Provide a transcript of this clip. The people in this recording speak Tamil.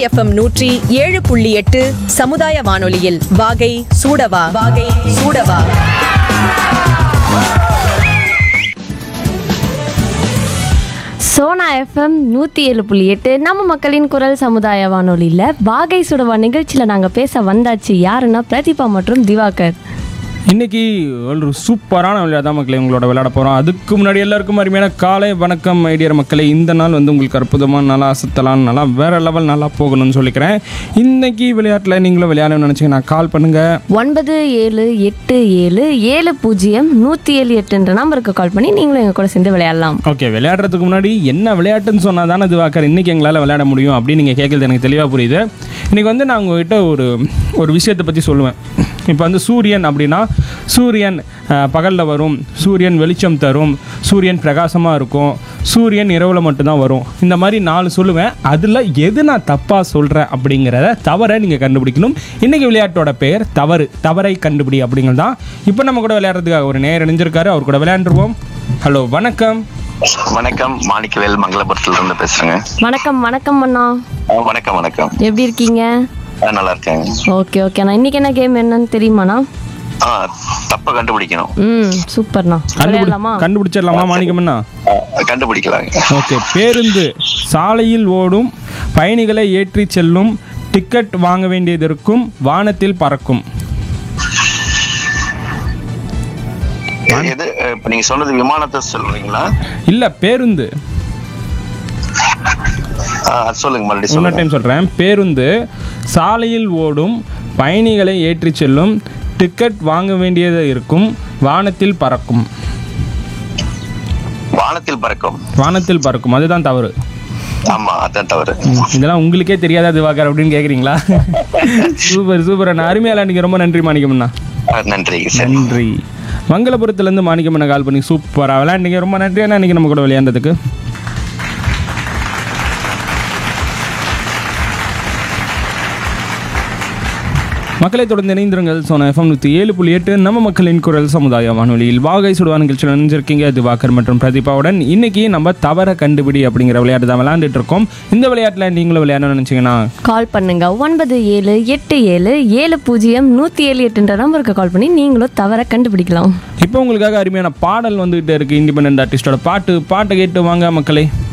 எஃப்எம் நூற்றி ஏழு புள்ளி எட்டு சமுதாய வானொலியில் வாகை சூடவா வாகை சூடவா சோனா எஃப்எம் நூற்றி ஏழு புள்ளி எட்டு நம்ம மக்களின் குரல் சமுதாய வானொலியில் வாகை சுடவா நிகழ்ச்சியில் நாங்கள் பேச வந்தாச்சு யாருன்னா பிரதீபா மற்றும் திவாகர் இன்னைக்கு ஒரு சூப்பரான விளையாட்டு தான் மக்களை உங்களோட விளையாட போகிறோம் அதுக்கு முன்னாடி எல்லாருக்கும் அருமையான காலை வணக்கம் ஐடியர் மக்களை இந்த நாள் வந்து உங்களுக்கு அற்புதமான நல்லா அசத்தலாம் நல்லா வேற லெவல் நல்லா போகணும்னு சொல்லிக்கிறேன் இன்னைக்கு விளையாட்டில் நீங்களும் விளையாடணும்னு நினச்சிங்கன்னா கால் பண்ணுங்கள் ஒன்பது ஏழு எட்டு ஏழு ஏழு பூஜ்ஜியம் நூற்றி ஏழு எட்டுன்ற நம்பருக்கு கால் பண்ணி நீங்களும் எங்கள் கூட சேர்ந்து விளையாடலாம் ஓகே விளையாடுறதுக்கு முன்னாடி என்ன விளையாட்டுன்னு சொன்னால் தானே திவாகர் இன்றைக்கி எங்களால் விளையாட முடியும் அப்படின்னு நீங்கள் கேட்குறது எனக்கு தெளிவாக புரியுது இன்றைக்கி வந்து நான் உங்ககிட்ட ஒரு ஒரு விஷயத்தை பற்றி சொல்லுவேன் இப்போ வந்து சூரியன் அப்படின்னா சூரியன் பகலில் வரும் சூரியன் வெளிச்சம் தரும் சூரியன் பிரகாசமாக இருக்கும் சூரியன் இரவில் மட்டும்தான் வரும் இந்த மாதிரி நாலு சொல்லுவேன் அதில் எது நான் தப்பாக சொல்கிறேன் அப்படிங்கிறத தவறை நீங்கள் கண்டுபிடிக்கணும் இன்றைக்கி விளையாட்டோட பெயர் தவறு தவறை கண்டுபிடி அப்படிங்கிறது தான் இப்போ நம்ம கூட விளையாடுறதுக்காக ஒரு நேர் இணைஞ்சிருக்காரு அவர் கூட விளையாண்டுருவோம் ஹலோ வணக்கம் வணக்கம் மாணிக்கவேல் மங்களபுரத்துல இருந்து பேசுறேங்க வணக்கம் வணக்கம் அண்ணா ஆ, வணக்கம் வணக்கம் எப்படி இருக்கீங்க ஆ, நல்லா இருக்கேங்க ஓகே ஓகேண்ணா இன்னைக்கு என்ன கேம் என்னன்னு தெரியுமாண்ணா ஆ தப்ப கண்டுபிடிக்கணும் ம் சூப்பர்ண்ணா விளையாடலாமா கண்டுபிடிச்சிடலாமா மாணிக்கம்னா ஆ, கண்டுபிடிக்கலாங்க ஓகே பேருந்து சாலையில் ஓடும் பயணிகளை ஏற்றிச் செல்லும் டிக்கெட் வாங்க வேண்டியதற்கும் வானத்தில் பறக்கும் எது இப்ப நீங்க சொன்னது விமானத்தை சொல்றீங்களா இல்ல பேருந்து ஆ, அது சொல்லுங்க மறுபடியும் இன்னொரு சொல்லுங்க டைம் சொல்றேன் பேருந்து சாலையில் ஓடும் பயணிகளை ஏற்றிச் செல்லும் டிக்கெட் வாங்க வேண்டியது இருக்கும் வானத்தில் பறக்கும் வானத்தில் பறக்கும் வானத்தில் பறக்கும் அதுதான் தவறு ஆமா அதான் தவறு இதெல்லாம் உங்களுக்கே தெரியாதா திவாகர் அப்படின்னு கேக்குறீங்களா சூப்பர் சூப்பர் அண்ணா அருமையால நீங்க ரொம்ப நன்றி மாணிக்கம்ண்ணா ஆ, நன்றி சரி நன்றி மங்களபுரத்துலேருந்து மாணிக்கம்மனை கால் பண்ணி சூப்பராக விளையாண்டீங்க ரொம்ப நன்றி அண்ணா இன்னைக்கு நம்ம கூட விளையாண்டதுக்கு மக்களை தொடர்ந்து இணைந்திருங்கள் சோனா எஃப்எம் நூற்றி ஏழு புள்ளி எட்டு நம்ம மக்களின் குரல் சமுதாய வானொலியில் வாகை சுடுவா நிகழ்ச்சியில் நினைஞ்சிருக்கீங்க திவாகர் மற்றும் பிரதீபாவுடன் இன்னைக்கு நம்ம தவற கண்டுபிடி அப்படிங்கிற விளையாட்டு தான் விளையாண்டுட்டு இருக்கோம் இந்த விளையாட்டில் நீங்களும் விளையாடணும்னு நினச்சிங்கன்னா கால் பண்ணுங்க ஒன்பது ஏழு எட்டு ஏழு ஏழு பூஜ்ஜியம் நூற்றி ஏழு எட்டுன்ற நம்பருக்கு கால் பண்ணி நீங்களும் தவற கண்டுபிடிக்கலாம் இப்போ உங்களுக்காக அருமையான பாடல் வந்துகிட்டே இருக்கு இண்டிபெண்ட் ஆர்டிஸ்டோட பாட்டு பாட்டை கேட்டு வாங்க மக்களே